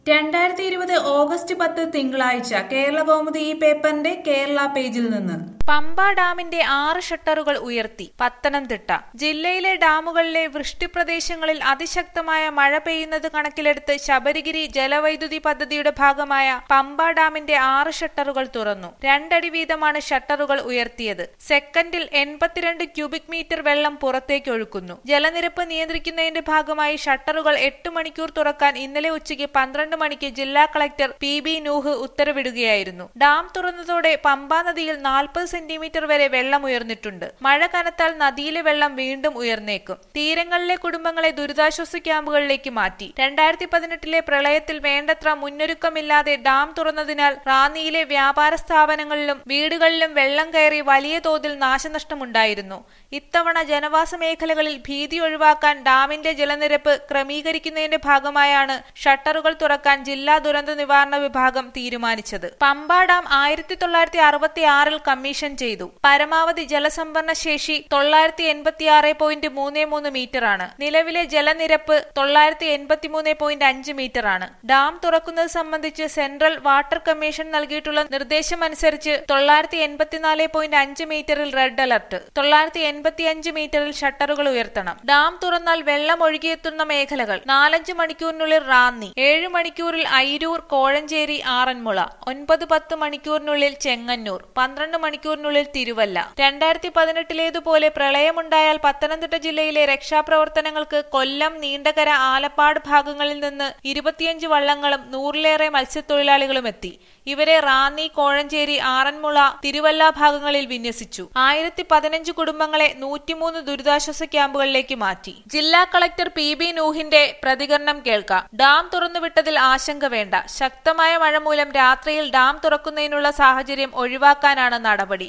രണ്ടായിരത്തി ഇരുപത് ഓഗസ്റ്റ് പത്ത് തിങ്കളാഴ്ച കേരള കൗമുദി ഈ പേപ്പറിന്റെ കേരള പേജിൽ നിന്ന് പമ്പ ഡാമിന്റെ ആറ് ഷട്ടറുകൾ ഉയർത്തി പത്തനംതിട്ട ജില്ലയിലെ ഡാമുകളിലെ വൃഷ്ടിപ്രദേശങ്ങളിൽ അതിശക്തമായ മഴ പെയ്യുന്നത് കണക്കിലെടുത്ത് ശബരിഗിരി ജലവൈദ്യുതി പദ്ധതിയുടെ ഭാഗമായ പമ്പ ഡാമിന്റെ ആറ് ഷട്ടറുകൾ തുറന്നു രണ്ടടി വീതമാണ് ഷട്ടറുകൾ ഉയർത്തിയത് സെക്കൻഡിൽ എൺപത്തിരണ്ട് ക്യൂബിക് മീറ്റർ വെള്ളം പുറത്തേക്ക് ഒഴുക്കുന്നു ജലനിരപ്പ് നിയന്ത്രിക്കുന്നതിന്റെ ഭാഗമായി ഷട്ടറുകൾ എട്ട് മണിക്കൂർ തുറക്കാൻ ഇന്നലെ ഉച്ചയ്ക്ക് പന്ത്രണ്ട് മണിക്ക് ജില്ലാ കളക്ടർ പി ബി നൂഹ് ഉത്തരവിടുകയായിരുന്നു ഡാം തുറന്നതോടെ പമ്പാ നദിയിൽ നാൽപ്പത് സെന്റിമീറ്റർ വരെ വെള്ളം ഉയർന്നിട്ടുണ്ട് മഴ കനത്താൽ നദിയിലെ വെള്ളം വീണ്ടും ഉയർന്നേക്കും തീരങ്ങളിലെ കുടുംബങ്ങളെ ദുരിതാശ്വാസ ക്യാമ്പുകളിലേക്ക് മാറ്റി രണ്ടായിരത്തി പതിനെട്ടിലെ പ്രളയത്തിൽ വേണ്ടത്ര മുന്നൊരുക്കമില്ലാതെ ഡാം തുറന്നതിനാൽ റാന്നിയിലെ വ്യാപാര സ്ഥാപനങ്ങളിലും വീടുകളിലും വെള്ളം കയറി വലിയ തോതിൽ നാശനഷ്ടമുണ്ടായിരുന്നു ഇത്തവണ ജനവാസ മേഖലകളിൽ ഭീതി ഒഴിവാക്കാൻ ഡാമിന്റെ ജലനിരപ്പ് ക്രമീകരിക്കുന്നതിന്റെ ഭാഗമായാണ് ഷട്ടറുകൾ തുറക്കാൻ ജില്ലാ ദുരന്ത നിവാരണ വിഭാഗം തീരുമാനിച്ചത് പമ്പ ഡാം ആയിരത്തി തൊള്ളായിരത്തി അറുപത്തി ആറിൽ കമ്മീഷൻ ചെയ്തു പരമാവധി ജലസംഭരണ ശേഷി തൊള്ളായിരത്തി എൺപത്തി ആറ് പോയിന്റ് മൂന്ന് മൂന്ന് മീറ്റർ ആണ് നിലവിലെ ജലനിരപ്പ് തൊള്ളായിരത്തി എൺപത്തി മൂന്ന് പോയിന്റ് അഞ്ച് മീറ്റർ ആണ് ഡാം തുറക്കുന്നത് സംബന്ധിച്ച് സെൻട്രൽ വാട്ടർ കമ്മീഷൻ നൽകിയിട്ടുള്ള നിർദ്ദേശമനുസരിച്ച് തൊള്ളായിരത്തി എൺപത്തിനാല് പോയിന്റ് അഞ്ച് മീറ്ററിൽ റെഡ് അലർട്ട് തൊള്ളായിരത്തി എൺപത്തി അഞ്ച് മീറ്ററിൽ ഷട്ടറുകൾ ഉയർത്തണം ഡാം തുറന്നാൽ വെള്ളം ഒഴുകിയെത്തുന്ന മേഖലകൾ നാലഞ്ച് മണിക്കൂറിനുള്ളിൽ റാന്നി ഏഴ് മണിക്കൂറിൽ അയിരൂർ കോഴഞ്ചേരി ആറന്മുള ഒൻപത് പത്ത് മണിക്കൂറിനുള്ളിൽ ചെങ്ങന്നൂർ പന്ത്രണ്ട് മണിക്കൂറിനുള്ളിൽ തിരുവല്ല രണ്ടായിരത്തി പതിനെട്ടിലേതുപോലെ പ്രളയമുണ്ടായാൽ പത്തനംതിട്ട ജില്ലയിലെ രക്ഷാപ്രവർത്തനങ്ങൾക്ക് കൊല്ലം നീണ്ടകര ആലപ്പാട് ഭാഗങ്ങളിൽ നിന്ന് ഇരുപത്തിയഞ്ച് വള്ളങ്ങളും നൂറിലേറെ മത്സ്യത്തൊഴിലാളികളും എത്തി ഇവരെ റാന്നി കോഴഞ്ചേരി ആറന്മുള തിരുവല്ല ഭാഗങ്ങളിൽ വിന്യസിച്ചു ആയിരത്തി പതിനഞ്ച് കുടുംബങ്ങളെ നൂറ്റിമൂന്ന് ദുരിതാശ്വാസ ക്യാമ്പുകളിലേക്ക് മാറ്റി ജില്ലാ കളക്ടർ പി ബി നൂഹിന്റെ പ്രതികരണം കേൾക്കാം ഡാം തുറന്നുവിട്ടതിൽ ആശങ്ക വേണ്ട ശക്തമായ മഴ മൂലം രാത്രിയിൽ ഡാം തുറക്കുന്നതിനുള്ള സാഹചര്യം ഒഴിവാക്കാനാണ് നടപടി